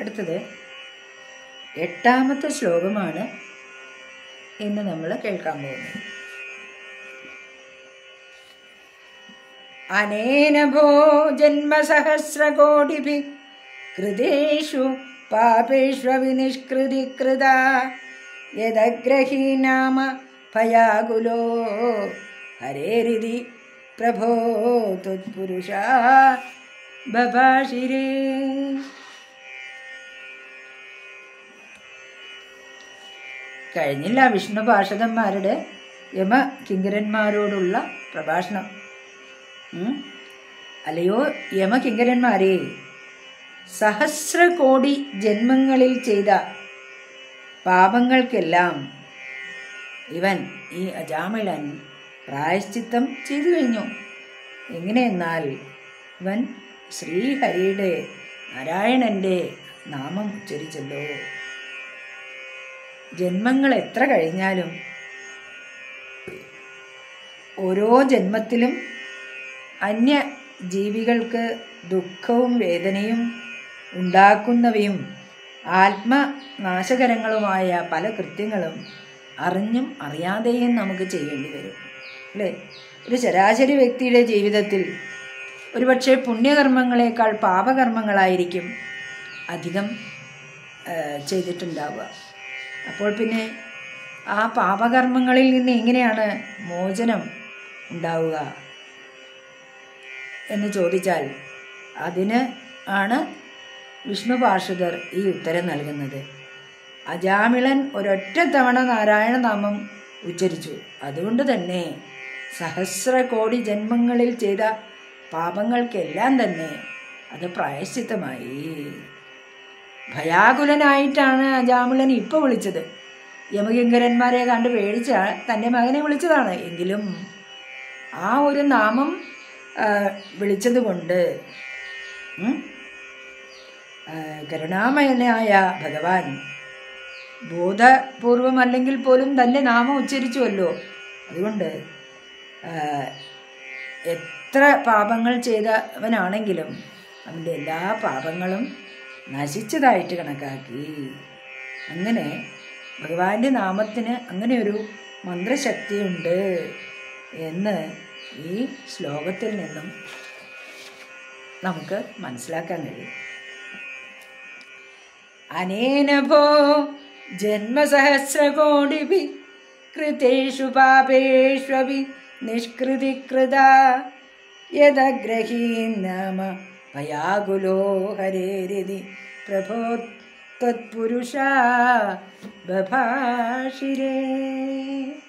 അടുത്തത് എട്ടാമത്തെ ശ്ലോകമാണ് ഇന്ന് നമ്മൾ കേൾക്കാൻ പോകുന്നത് അനേന ഭോ ജന്മസഹസ്രകോടിഭി കൃതേഷു പാപേഷ്വവിനിഷ്കൃതികൃത യദഗ്രഹീനാമ ഭയാകുലോ ഹരേരിതി പ്രഭോ ത്വത്പുരുഷ ബഭാഷിരേ കഴിഞ്ഞില്ല വിഷ്ണു പാർഷദന്മാരുടെ യമ കിങ്കരന്മാരോടുള്ള പ്രഭാഷണം ഉം. അല്ലയോ യമകിങ്കരന്മാരെ സഹസ്ര കോടി ജന്മങ്ങളിൽ ചെയ്ത പാപങ്ങൾക്കെല്ലാം ഇവൻ ഈ അജാമിളൻ പ്രായശ്ചിത്തം ചെയ്തു കഴിഞ്ഞു എങ്ങനെയെന്നാൽ ഇവൻ ശ്രീഹരിയുടെ നാരായണന്റെ നാമം ഉച്ചരിച്ചല്ലോ ജന്മങ്ങൾ എത്ര കഴിഞ്ഞാലും ഓരോ ജന്മത്തിലും അന്യ ജീവികൾക്ക് ദുഃഖവും വേദനയും ഉണ്ടാക്കുന്നവയും ആത്മനാശകരങ്ങളുമായ പല കൃത്യങ്ങളും അറിഞ്ഞും അറിയാതെയും നമുക്ക് ചെയ്യേണ്ടി വരും അല്ലേ ഒരു ശരാശരി വ്യക്തിയുടെ ജീവിതത്തിൽ ഒരുപക്ഷെ പുണ്യകർമ്മങ്ങളെക്കാൾ പാപകർമ്മങ്ങളായിരിക്കും അധികം ആ, ചെയ്തിട്ടുണ്ടാവുക അപ്പോൾ പിന്നെ ആ പാപകർമ്മങ്ങളിൽ നിന്ന് എങ്ങനെയാണ് മോചനം ഉണ്ടാവുക എന്ന് ചോദിച്ചാൽ അതിന് ആണ് വിഷ്ണു പാർഷദർ ഈ ഉത്തരം നൽകുന്നത് അജാമിളൻ ഒരൊറ്റ തവണ നാരായണ നാമം ഉച്ചരിച്ചു അതുകൊണ്ട് തന്നെ സഹസ്ര കോടി ജന്മങ്ങളിൽ ചെയ്ത പാപങ്ങൾക്കെല്ലാം തന്നെ അത് പ്രായശ്ചിത്തമായി ഭയാകുലനായിട്ടാണ് അജാമിളൻ ഇപ്പോൾ വിളിച്ചത് യമകിങ്കരന്മാരെ കണ്ട് പേടിച്ച തൻ്റെ മകനെ വിളിച്ചതാണ് എങ്കിലും ആ ഒരു നാമം ആ, വിളിച്ചതുകൊണ്ട് ഉം, ആ, കരുണാമയനായ ഭഗവാൻ ബോധപൂർവം അല്ലെങ്കിൽ പോലും തൻ്റെ നാമം ഉച്ചരിച്ചുവല്ലോ അതുകൊണ്ട് ആ, എത്ര പാപങ്ങൾ ചെയ്തവനാണെങ്കിലും അവൻ്റെ എല്ലാ പാപങ്ങളും നശിച്ചതായിട്ട് കണക്കാക്കി അങ്ങനെ ഭഗവാന്റെ നാമത്തിന് അങ്ങനെ ഒരു മന്ത്രശക്തിയുണ്ട് എന്ന് ഈ ശ്ലോകത്തിൽ നിന്നും നമുക്ക് മനസ്സിലാക്കാൻ കഴിയും അനേന ഭോ ജന്മസഹസ്രകോടിഭി കൃതേഷു പാപേഷ്വപി നിഷ്കൃതികൃത യദഗ്രഹീൻ നാമ ഭയാകുലോ ഹരേരിതി പ്രഭോ ത്വത്പുരുഷ ബഭാഷിരേ